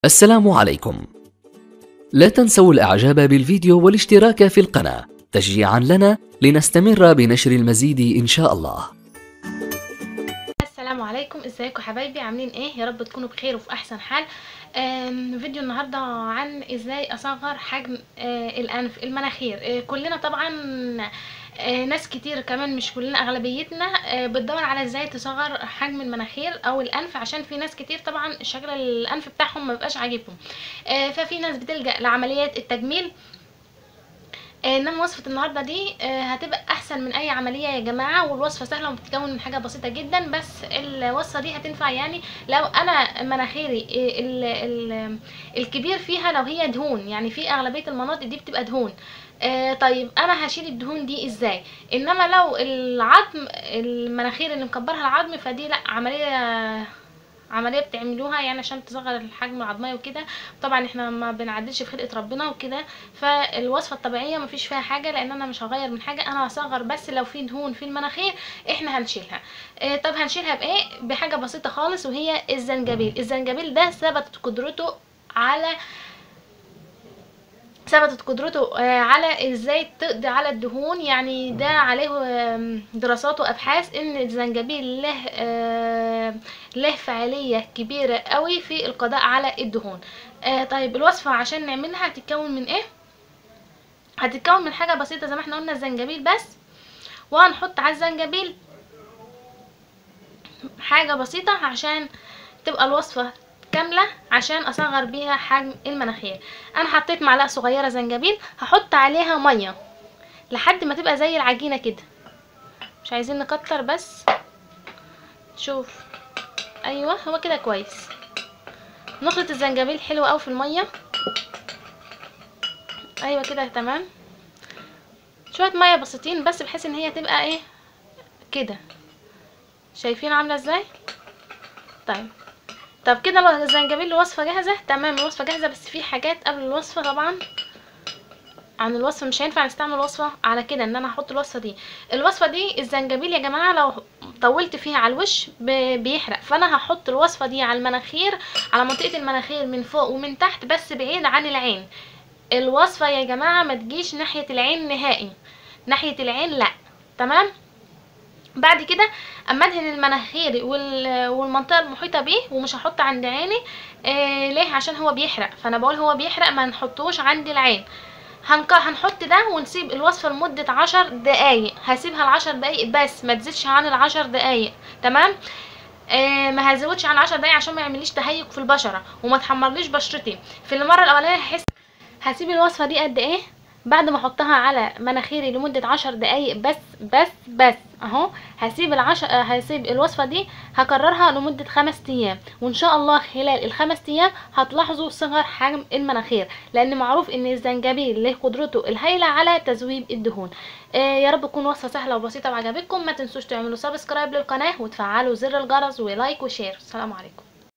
السلام عليكم لا تنسوا الاعجاب بالفيديو والاشتراك في القناة تشجيعا لنا لنستمر بنشر المزيد ان شاء الله السلام عليكم ازيكم حبايبي عاملين ايه يا رب تكونوا بخير وفي احسن حال آم، فيديو النهارده عن ازاي اصغر حجم آه، الانف المناخير آه، كلنا طبعا آه، ناس كتير كمان مش كلنا اغلبيتنا آه، بتدور على ازاي تصغر حجم المناخير او الانف عشان في ناس كتير طبعا شكل الانف بتاعهم ما بيبقاش عاجبهم آه، ففي ناس بتلجأ لعمليات التجميل آه، انما وصفه النهارده دي آه، هتبقى احسن من اي عمليه يا جماعه والوصفه سهله وبتتكون من حاجه بسيطه جدا بس الوصفه دي هتنفع يعني لو انا مناخيري آه، ال ال الكبير فيها لو هي دهون يعني في اغلبيه المناطق دي بتبقى دهون آه طيب انا هشيل الدهون دي ازاي انما لو العظم المناخير اللي مكبرها العظم فدي لا عمليه عمليه بتعملوها يعني عشان تصغر الحجم العظميه وكده طبعا احنا ما بنعدلش في خلقه ربنا وكده فالوصفه الطبيعيه مفيش فيها حاجه لان انا مش هغير من حاجه انا هصغر بس لو في دهون في المناخير احنا هنشيلها اه طب هنشيلها بايه بحاجه بسيطه خالص وهي الزنجبيل الزنجبيل ده ثبتت قدرته على ثبتت قدرته آه، على ازاي تقضي على الدهون يعني ده عليه آم، دراسات وابحاث ان الزنجبيل له آه، له فعاليه كبيره قوي في القضاء على الدهون آه، طيب الوصفه عشان نعملها هتتكون من ايه هتتكون من حاجه بسيطه زي ما احنا قلنا الزنجبيل بس وهنحط على الزنجبيل حاجه بسيطه عشان تبقى الوصفه كامله عشان اصغر بيها حجم المناخير انا حطيت معلقه صغيره زنجبيل هحط عليها ميه لحد ما تبقى زي العجينه كده مش عايزين نكتر بس شوف ايوه هو كده كويس نخلط الزنجبيل حلو قوي في الميه ايوه كده تمام شويه ميه بسيطين بس بحيث ان هي تبقى ايه كده شايفين عامله ازاي طيب طب كده لو الزنجبيل الوصفه جاهزه تمام الوصفه جاهزه بس في حاجات قبل الوصفه طبعا عن الوصفه مش هينفع نستعمل وصفه على كده ان انا احط الوصفه دي الوصفه دي الزنجبيل يا جماعه لو طولت فيها على الوش ب- بيحرق فانا هحط الوصفه دي على المناخير على منطقه المناخير من فوق ومن تحت بس بعيد عن العين الوصفه يا جماعه ما تجيش ناحيه العين نهائي ناحيه العين لا تمام بعد كده اما ادهن المناخير وال- والمنطقه المحيطه بيه ومش هحط عند عيني آه ليه عشان هو بيحرق فانا بقول هو بيحرق ما نحطوش عند العين هنك... هنحط ده ونسيب الوصفه لمده عشر دقايق هسيبها العشر دقايق بس ما تزيدش عن العشر دقايق تمام آه ما هزودش عن عشر دقايق عشان ما يعمليش تهيج في البشره وما تحمرليش بشرتي في المره الاولانيه هحس هسيب الوصفه دي قد ايه بعد ما احطها على مناخيري لمدة عشر دقايق بس بس بس اهو هسيب العشر آه، هسيب الوصفة دي هكررها لمدة خمس ايام وان شاء الله خلال الخمس ايام هتلاحظوا صغر حجم المناخير لان معروف ان الزنجبيل له قدرته الهائلة على تذويب الدهون آه يا رب تكون وصفة سهلة وبسيطة وعجبتكم ما تنسوش تعملوا سبسكرايب للقناة وتفعلوا زر الجرس ولايك وشير السلام عليكم